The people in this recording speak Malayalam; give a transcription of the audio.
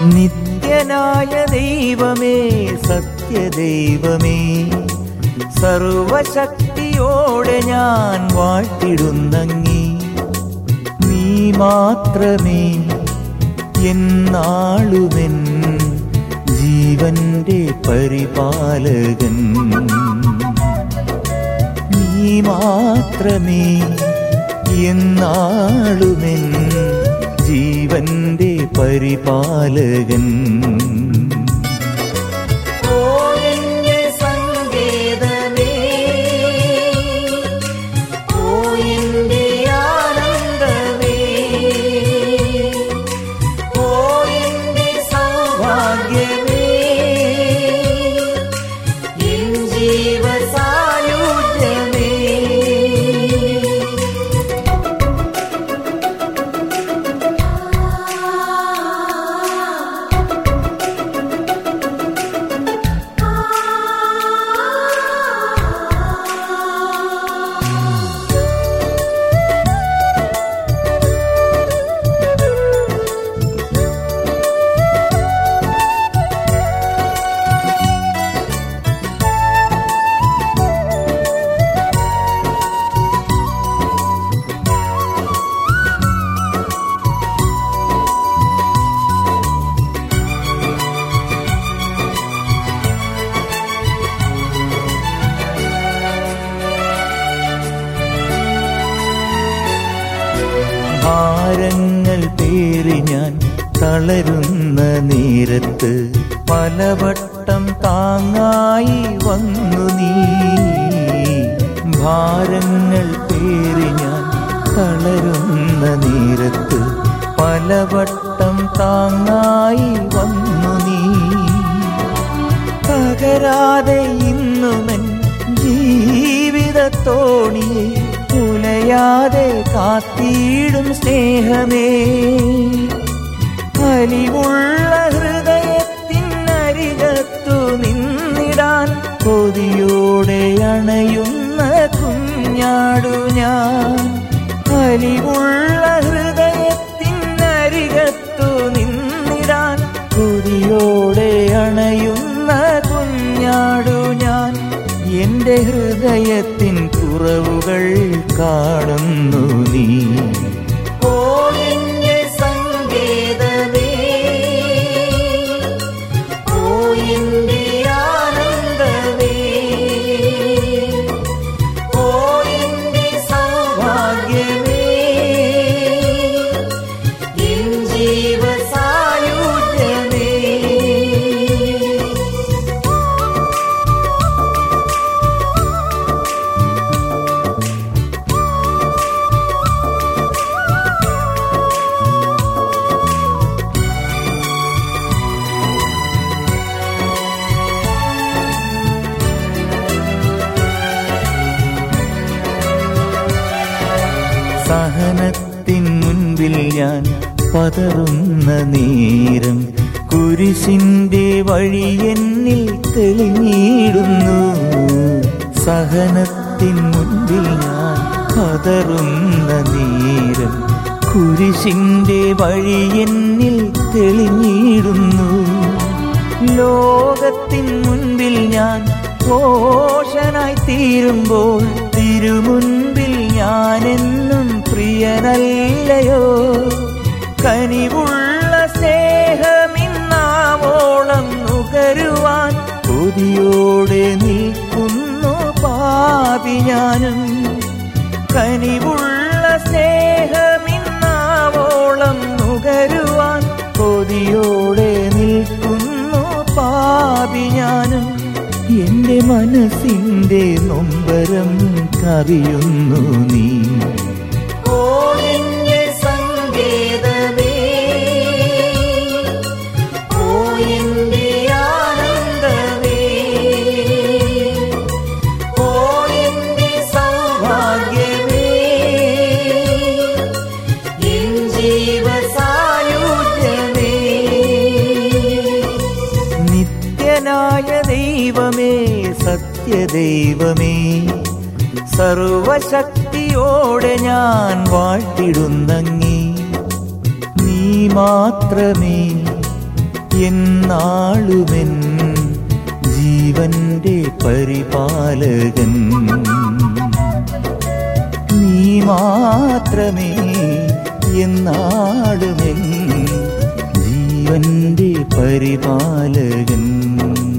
നിത്യനായ ദൈവമേ സത്യദൈവമേ സർവശക്തിയോടെ ഞാൻ വാഴ്ത്തിടുന്നങ്ങി നീ മാത്രമേ എന്നാളുമെൻ ജീവന്റെ പരിപാലകൻ നീ മാത്രമേ എന്നാളുമെൻ ജീവന്റെ പരിപാലകൻ ഓ എന്റെ സങ്കേതമേ ഓ എന്റെ ആനന്ദമേ ഓ എന്റെ സൗഭാഗ്യമേ എൻ ജീവസായുജ്യമേ ഭാരങ്ങൾ പേറി ഞാൻ തളരുന്ന നേരത്ത് പലവട്ടം താങ്ങായി വന്നു നീ ഭാരങ്ങൾ പേറി ഞാൻ തളരുന്ന നേരത്ത് പലവട്ടം താങ്ങായി വന്നു നീ തകരാതെ ഇന്നുമൻ ജീവിതത്തോണിയെ ഉലയാതെ കാത്തിടും സ്നേഹമേ അലിവുള്ള ഹൃദയത്തിനരികത്തു നിന്നിടാൻ കൊതിയോടെ അണയുന്ന കുഞ്ഞാടു ഞാൻ അലിവുള്ള ഹൃദയത്തിനരികത്തു നിന്നിടാൻ കൊതിയോടെ അണയുന്ന കുഞ്ഞാടു ഞാൻ എന്റെ ഹൃദയത്തിൻ കുറവുകൾ കാണുന്നു നീ ഓ എന്റെ സങ്കേതമേ ഓ എന്റെ ആനന്ദമേ ഓ എന്റെ സൗഭാഗ്യമേ എൻ ജീവസായുജ്യമേ സഹനത്തിൻ മുൻപിൽ ഞാൻ പതറുന്ന നേരം കുരിശിന്റെ വഴി എന്നിൽ തെളിഞ്ഞിടുന്നു സഹനത്തിൻ മുൻപിൽ ഞാൻ പതറുന്ന നേരം കുരിശിന്റെ വഴി എന്നിൽ തെളിഞ്ഞിടുന്നു ലോകത്തിൻ മുൻപിൽ ഞാൻ ഘോഷനായി തീരുമ്പോൾ തിരുമുൻപിൽ ഞാനെന്നും പ്രിയനല്ലയോ കനിവുള്ള സ്നേഹമിന്നാവോളം നുകരുവാൻ കൊതിയോടെ നിൽക്കുന്നു പാപി ഞാനും കനിവുള്ള സ്നേഹമിന്നാവോളം നുകരുവാൻ കൊതിയോടെ നിൽക്കുന്നു പാപി ഞാനും എന്റെ മനസ്സിന്റെ നൊമ്പരം കറിയുന്നു നീ ഓ എന്റെ സങ്കേതമേ ഓ എന്റെ ആനന്ദമേ ഓ എന്റെ സൗഭാഗ്യമേ എൻ ജീവസായുജ്യമേ നിത്യനായ ദൈവമേ സത്യദൈവമേ സർവശക്തിയോടെ ഞാൻ വാഴ്ത്തിടുന്നങ്ങി നീ മാത്രമേ എന്നാളുമെൻ ജീവന്റെ പരിപാലകൻ നീ മാത്രമേ എന്നാളുമെൻ ജീവന്റെ പരിപാലകൻ